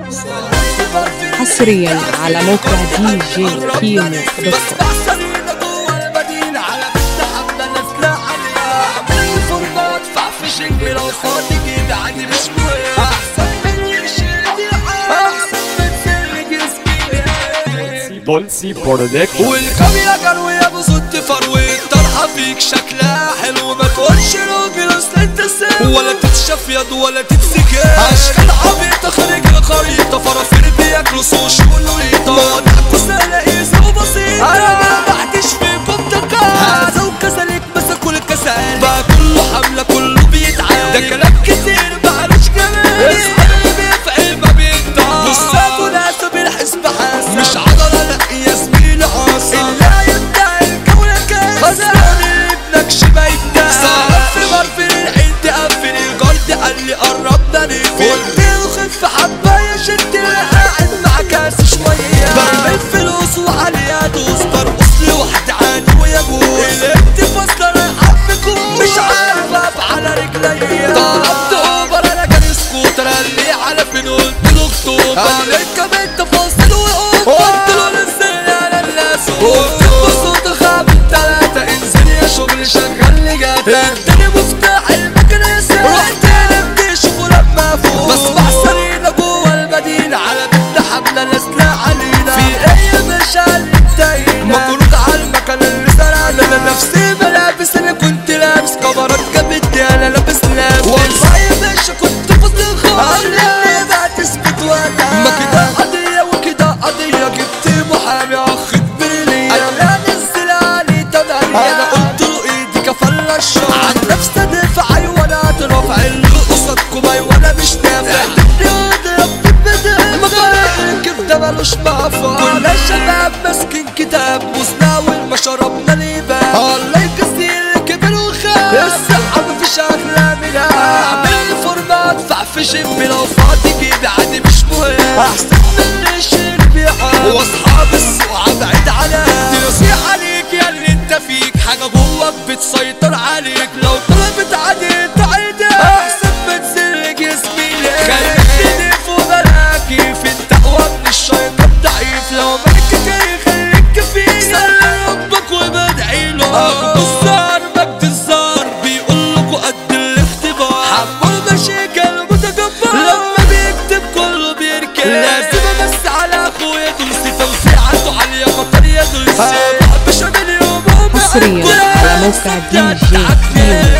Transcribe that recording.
حصريا على موقع دي جي كيمو دوت كوم بولسي برودكشن والكاميرا كانوا يابو صوت فرويت طرحة فيك شكلها حلو ما تقولش راجل اصل انت سام ولا تتشاف يد ولا تتسجل اشكال عبيطة خارج الخريطة فرافير بياكلوا سوش ولوريطة ضحكوا سهلة ايزي وبسيطة انا ما بعدش فيكم تكاد هذا وكذلك مسكوا الكسال بقى كله حملة كله بيتعاد ده كلام كتير معلش كمان اصحاب اللي بيفعل ما بينطق بصاتوا ناس بالحسب حاسة مش عضلة لا يا زميلي عاصة اللي يدعي الكون كاسة خسران ابنك شبه يبدأ صعب في مرفل العين تقفل الجارد قال لي قربنا نقفل قلت له خف حباية شد قاعد مع كاس شوية برمي الفلوس وعليها دوس برقص لوحدي عادي ويجوز قلبت فاصلة رايحة بكون مش عارف اقف على رجليا طلبت اوبر انا كان سكوتر قال لي على فين قلت له اكتوبر قال لي كمان تفاصيل وقلت قلت له نزلني على الناس قلت بصوت خاب التلاتة انزل يا شغل شغل لي جات اداني مفتاح المكنسة رحت نمت شوفوا لما فوق بسمع سرينا جوه المدينة على بنت حملة نازلة علينا في ايه مش هنتين مبروك على المكان اللي سرقنا انا نفسي بلابس انا كنت لابس كاميرات جابتني انا لابس لابس والله يا باشا كنت فاضل خالص اللي بقى تثبت وقتها ما كده قضية وكده قضية جبت محامي اخ كبيري انا لا نزل علي تماري انا قلت له ايدي كفل الشر عن نفسي ادافع ايوه انا اترافع اللي قصادكم ايوه انا مش نافع كيف ده ملوش مقفى كنا شباب ماسكين كتاب وسناول ما شربنا ليبان الله يجزي الكبير وخاب الصحة مفيش أغلى منها أعمل فورمة أدفع في جيبي لو فاضي جيبي عادي مش مهم أحسن من الشيل بيعها وأصحاب السوق أبعد عنها دي نصيحة ليك يا اللي أنت فيك حاجة جواك بتسيطر عليك لو طلبت عادي تعيدها أحسن ما تسلك يا زميلي خليك تضيف وبلاكي في التقوى من الشيطان ضعيف لو مالك كتير خليك كفيل سلم ربك وبدعي له أخد الزار مجد الزار بيقول لكوا قد الاختبار حمو المشاكل متجبر لما بيكتب كله بيركب لازم امس على اخويا دولسي توسيعاته عالية مطر يا دولسي بحبش انا اليوم حصرياً على موقع دي جي كيمو